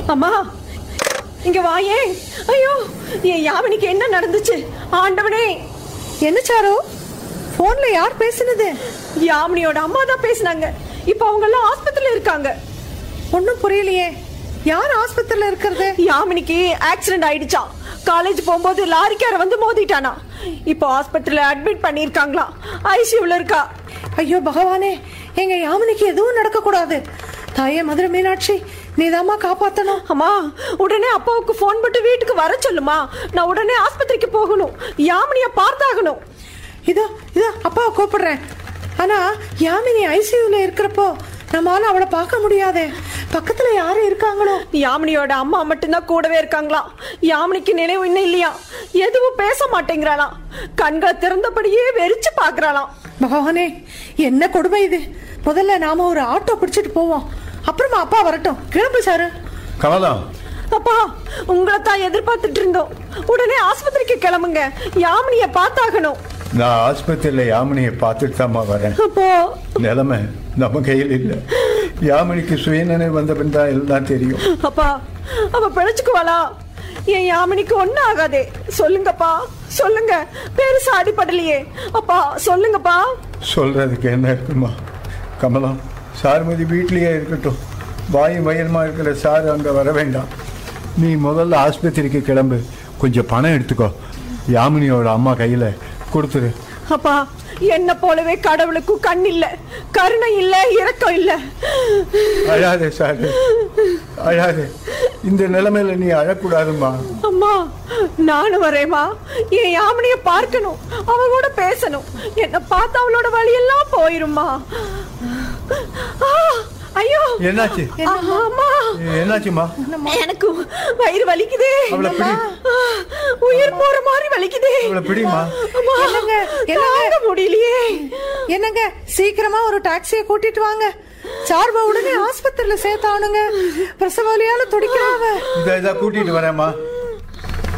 அம்மா இங்க வாயே ஐயோ என் யாமினிக்கு என்ன நடந்துச்சு ஆண்டவனே என்ன சாரு போன்ல யார் பேசுனது யாமினியோட அம்மா தான் பேசினாங்க இப்போ அவங்க எல்லாம் ஆஸ்பத்திரியில இருக்காங்க ஒன்றும் புரியலையே யார் ஆஸ்பத்திரியில இருக்கிறது யாமினிக்கு ஆக்சிடென்ட் ஆயிடுச்சாம் காலேஜ் போகும்போது லாரிக்கார வந்து மோதிட்டானா இப்போ ஆஸ்பத்திரியில அட்மிட் பண்ணியிருக்காங்களாம் ஐசியூல இருக்கா ஐயோ பகவானே எங்க யாமினிக்கு எதுவும் நடக்க கூடாது தாயே மதுரை மீனாட்சி நீதாம்மா காப்பாத்தணும் அம்மா உடனே அப்பாவுக்கு ஃபோன் போட்டு வீட்டுக்கு வர சொல்லுமா நான் உடனே ஆஸ்பத்திரிக்கு போகணும் யாமினிய பார்த்தாகணும் இதோ இதோ அப்பாவை கூப்பிடுறேன் ஆனா யாமினி ஐசியூல இருக்கிறப்போ நம்மால அவளை பார்க்க முடியாதே பக்கத்துல யாரும் இருக்காங்களோ யாமினியோட அம்மா மட்டும்தான் கூடவே இருக்காங்களாம் யாமினிக்கு நினைவு இன்னும் இல்லையா எதுவும் பேச மாட்டேங்கிறாளாம் கண்களை திறந்தபடியே வெறிச்சு பாக்குறாளாம் பகவானே என்ன கொடுமை இது முதல்ல நாம ஒரு ஆட்டோ பிடிச்சிட்டு போவோம் அப்புறமா அப்பா வரட்டும் கிளம்பு சாரு கமலா அப்பா உங்களை தான் எதிர்பார்த்துட்டு இருந்தோம் உடனே ஆஸ்பத்திரிக்கு கிளம்புங்க யாமினிய பார்த்தாகணும் நான் ஆஸ்பத்திரியில் யாமினியை பார்த்துட்டு தாம்மா வரேன் அப்போ நிலைமை நம்ம கையில் இல்லை யாமினிக்கு சுயநினைவு வந்த பின் தான் எல்லாம் தெரியும் அப்பா அவ பிழைச்சுக்குவாளா என் யாமினிக்கு ஒன்னும் ஆகாதே சொல்லுங்கப்பா சொல்லுங்க பெருசா அடிபடலையே அப்பா சொல்லுங்கப்பா சொல்றதுக்கு என்ன இருக்குமா கமலம் சாருமதி வீட்லயே இருக்கட்டும் வாயும் வயலுமா இருக்கிற சார் அங்கே வர வேண்டாம் நீ முதல்ல ஆஸ்பத்திரிக்கு கிளம்பு கொஞ்சம் பணம் எடுத்துக்கோ யாமினியோட அம்மா கையில் கொடுத்துரு அப்பா என்ன போலவே கடவுளுக்கு கண் இல்ல கருணை இல்ல இரக்கம் இல்ல அழாதே சார் அழாதே இந்த நிலைமையில நீ அழக்கூடாதும்மா அம்மா நானும் வரேம்மா என் யாமினிய பார்க்கணும் அவ கூட பேசணும் என்ன பார்த்து அவளோட வழியெல்லாம் போயிரும்மா ஆ, ஐயோ என்னாச்சு ஆஹா, அம்மா என்னாச்சுமா எனக்கு வயிறு வலிக்குதே அவளை பிடி. ஆ, உயிர் போற மாதிரி வலிக்குதே அவளை பிடிமா அம்மா, என்னங்க, என்னங்க? தாங்க முடியலையே என்னங்க சீக்கிரமா ஒரு டாக்ஸியை கூட்டிட்டு வாங்க சார்பா உடனே ஆஸ்பத்திரியில சேர்த்தானுங்க பிரசவ வலியால துடிக்கிறாவ இதை இதை கூட்டிட்டு வரேம்மா